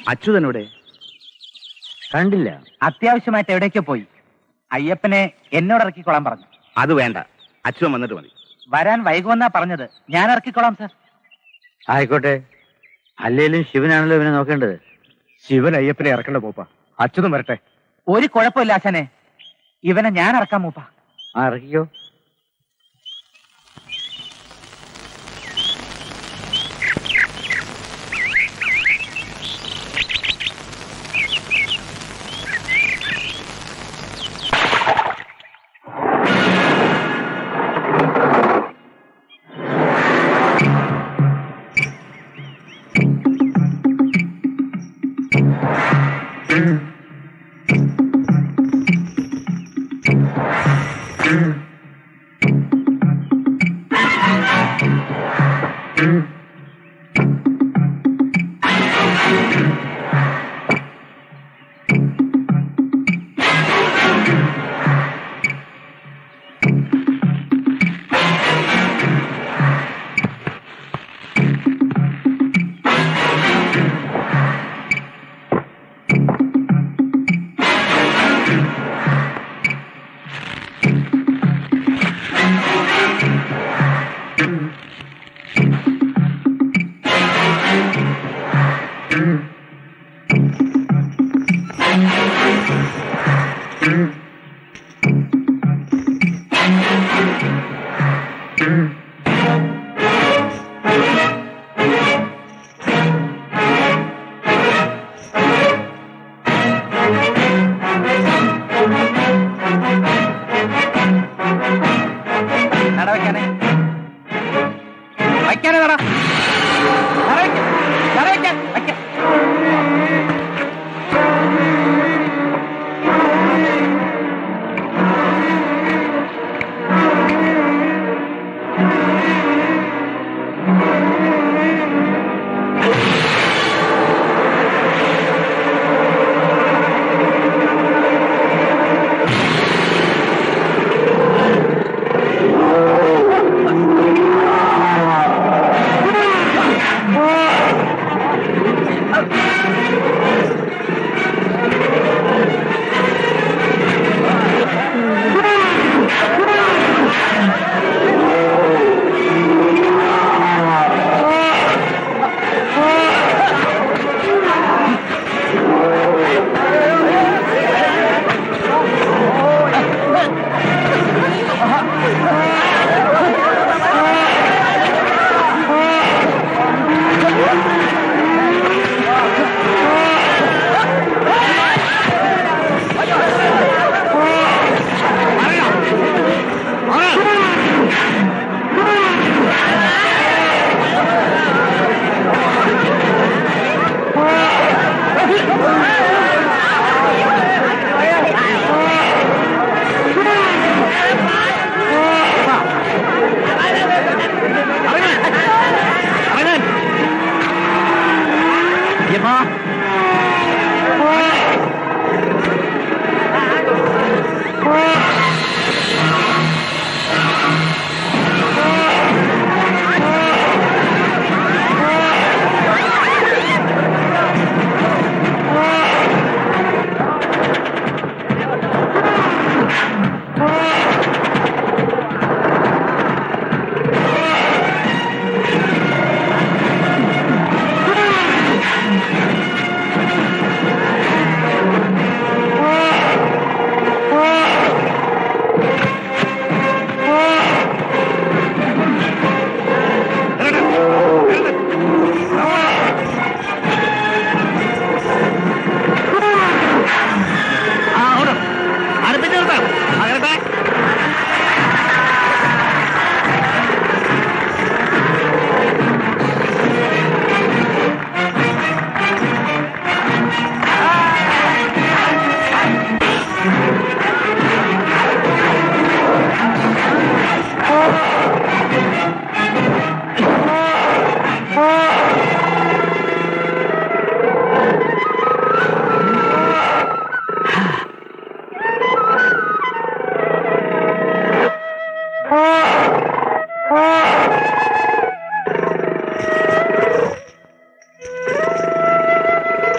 അച്യുതനോടെ കണ്ടില്ല അത്യാവശ്യമായിട്ട് എവിടേക്കോ പോയി അയ്യപ്പനെ എന്നോട് ഇറക്കിക്കോളാൻ പറഞ്ഞു അത് വേണ്ട അച്യുതൻ വന്നിട്ട് മതി വരാൻ വൈകുമെന്നാ പറഞ്ഞത് ഞാൻ ഇറക്കിക്കോളാം സാർ ആയിക്കോട്ടെ അല്ലേലും ശിവനാണല്ലോ ഇവനെ നോക്കേണ്ടത് ശിവൻ അയ്യപ്പനെ ഇറക്കണ്ട പോപ്പ അച്യുതം വരട്ടെ ഒരു കുഴപ്പമില്ല ആശാനെ ഇവനെ ഞാൻ ഇറക്കാം മൂപ്പ ആ ഇറക്കിക്കോ നട വയ്ക്കാനേ വയ്ക്കാനേ നട നട വയ്ക്ക. നട വയ്ക്കാൻ. വയ്ക്ക. ആ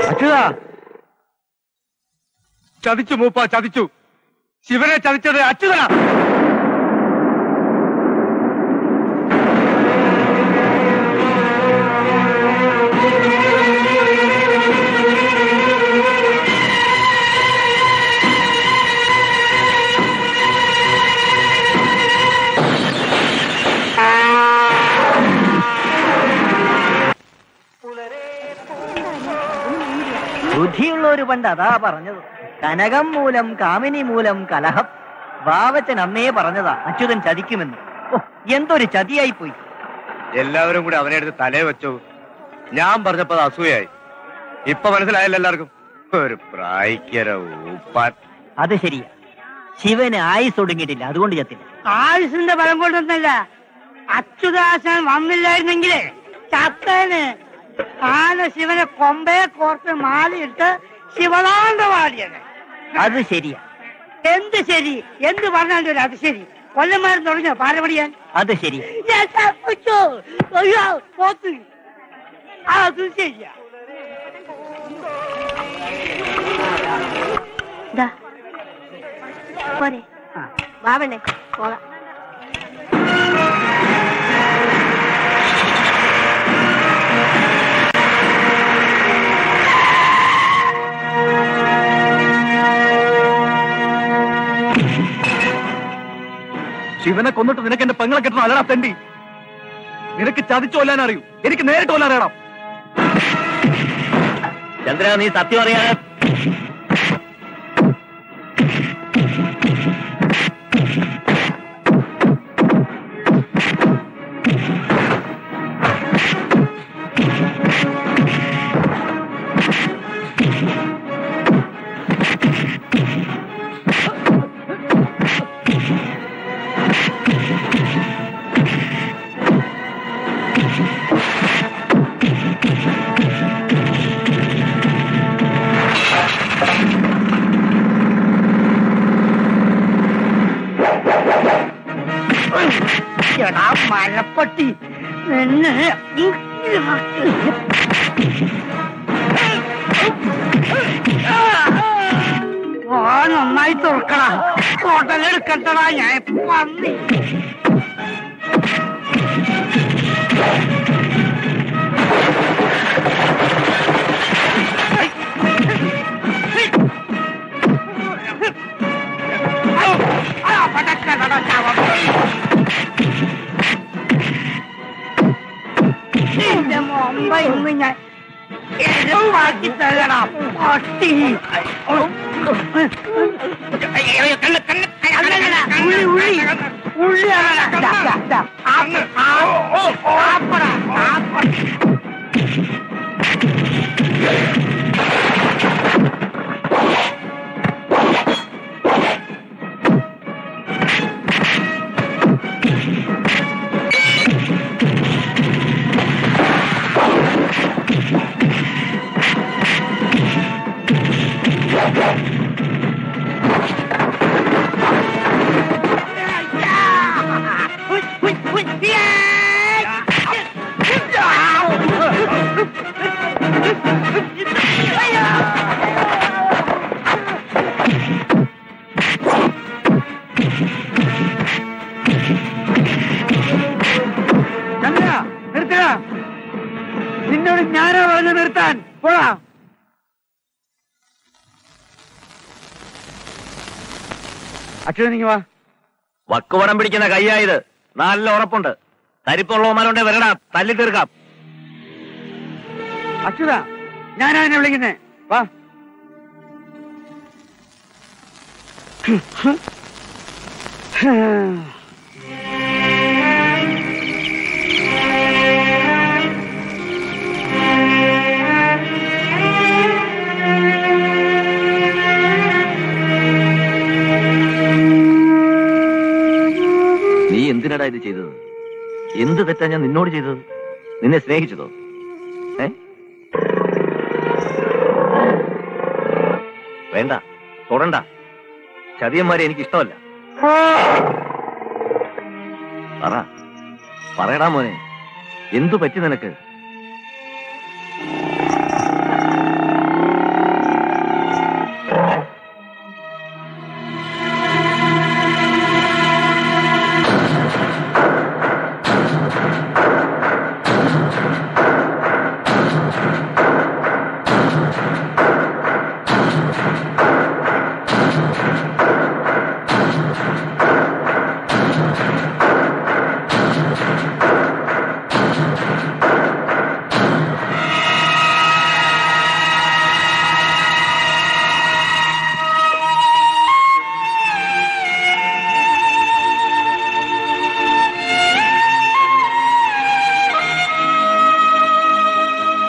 അച്യുതാ ചതിച്ചു മൂപ്പ ചതിച്ചു ശിവനെ ചതിച്ചത് അച്യുതനാ ബുദ്ധിയുള്ളൊരു പണ്ട് അതാ പറഞ്ഞത് കനകം മൂലം കാമിനി മൂലം കലഹം ബാവച്ചൻ അന്നേ പറഞ്ഞതാ അച്യുതൻ ചതിക്കുമെന്ന് ഓ എന്തൊരു ചതിയായി പോയി എല്ലാവരും കൂടി അവനെ എടുത്ത് തലേ വെച്ചു ഞാൻ പറഞ്ഞപ്പോ അത് അസൂയായി ഇപ്പൊ മനസ്സിലായല്ലോ എല്ലാവർക്കും ഒരു പ്രായിക്കര ഊപ്പാൻ അത് ശരിയാ ശിവന് ആയുസ് ഒടുങ്ങിയിട്ടില്ല അതുകൊണ്ട് ചത്തില്ല ആയുസിന്റെ ബലം കൊണ്ടൊന്നല്ല അച്യുതാശൻ വന്നില്ലായിരുന്നെങ്കിലേ ചത്തേന് ആന ശിവനെ കൊമ്പയെ കോർത്ത് മാലയിട്ട് ശിവതാണ്ഡവാടിയത് അത് ശരിയാ എന്ത് ശരി എന്ത് പറഞ്ഞാലും ഒരു അത് ശരി കൊല്ലന്മാരും തുടങ്ങിയോ പാരപടിയാൻ അത് ശരിയാ ഞാൻ തപ്പിച്ചു. അയ്യോ, പോത്ത്. അത് ശരിയാ പോരെ വാവണ്ണേ പോകാം ശിവനെ കൊന്നിട്ട് നിനക്ക് എന്റെ പെങ്ങളെ കിട്ടണം അല്ലടാ തെണ്ടി നിനക്ക് ചതിച്ചു കൊല്ലാൻ അറിയൂ എനിക്ക് നേരിട്ട് കൊല്ലാൻ അറിയണം ചന്ദ്ര നീ സത്യം അറിയാതെ എടാ മരപ്പട്ടി നിന്നെ ഓ നന്നായി തുറക്കണ ഹോട്ടലെടുക്കട്ടടാ ഞാൻ വന്നി പടക്കടടാ ചാവ എന്റെ മൊമ്പ ഇന്ന് ഞാൻ എരുവാക്കി തരണം പട്ടി ഉള്ളി ഉള്ളി ഉള്ളി ചന്ദ്ര നിർത്തണ നിന്നോട് ഞാനാ പറഞ്ഞു നിർത്താൻ പോടാ അച്യുതനിക്ക് വാ വക്കുവടം പിടിക്കുന്ന കൈയായത് നല്ല ഉറപ്പുണ്ട് തരിപ്പുള്ളവന്മാരുണ്ടെ വരടാ തല്ലി തീർക്കാം അച്യുത ഞാനാ എന്നെ വിളിക്കുന്നേ വാ നീ എന്തിനടാ ഇത് ചെയ്തത് എന്ത് തെറ്റാ ഞാൻ നിന്നോട് ചെയ്തത് നിന്നെ സ്നേഹിച്ചതോ ഏ വേണ്ട തൊടണ്ട ചതിയന്മാരെ എനിക്ക് ഇഷ്ടമല്ല പറ പറയടാ മോനെ എന്തു പറ്റി നിനക്ക്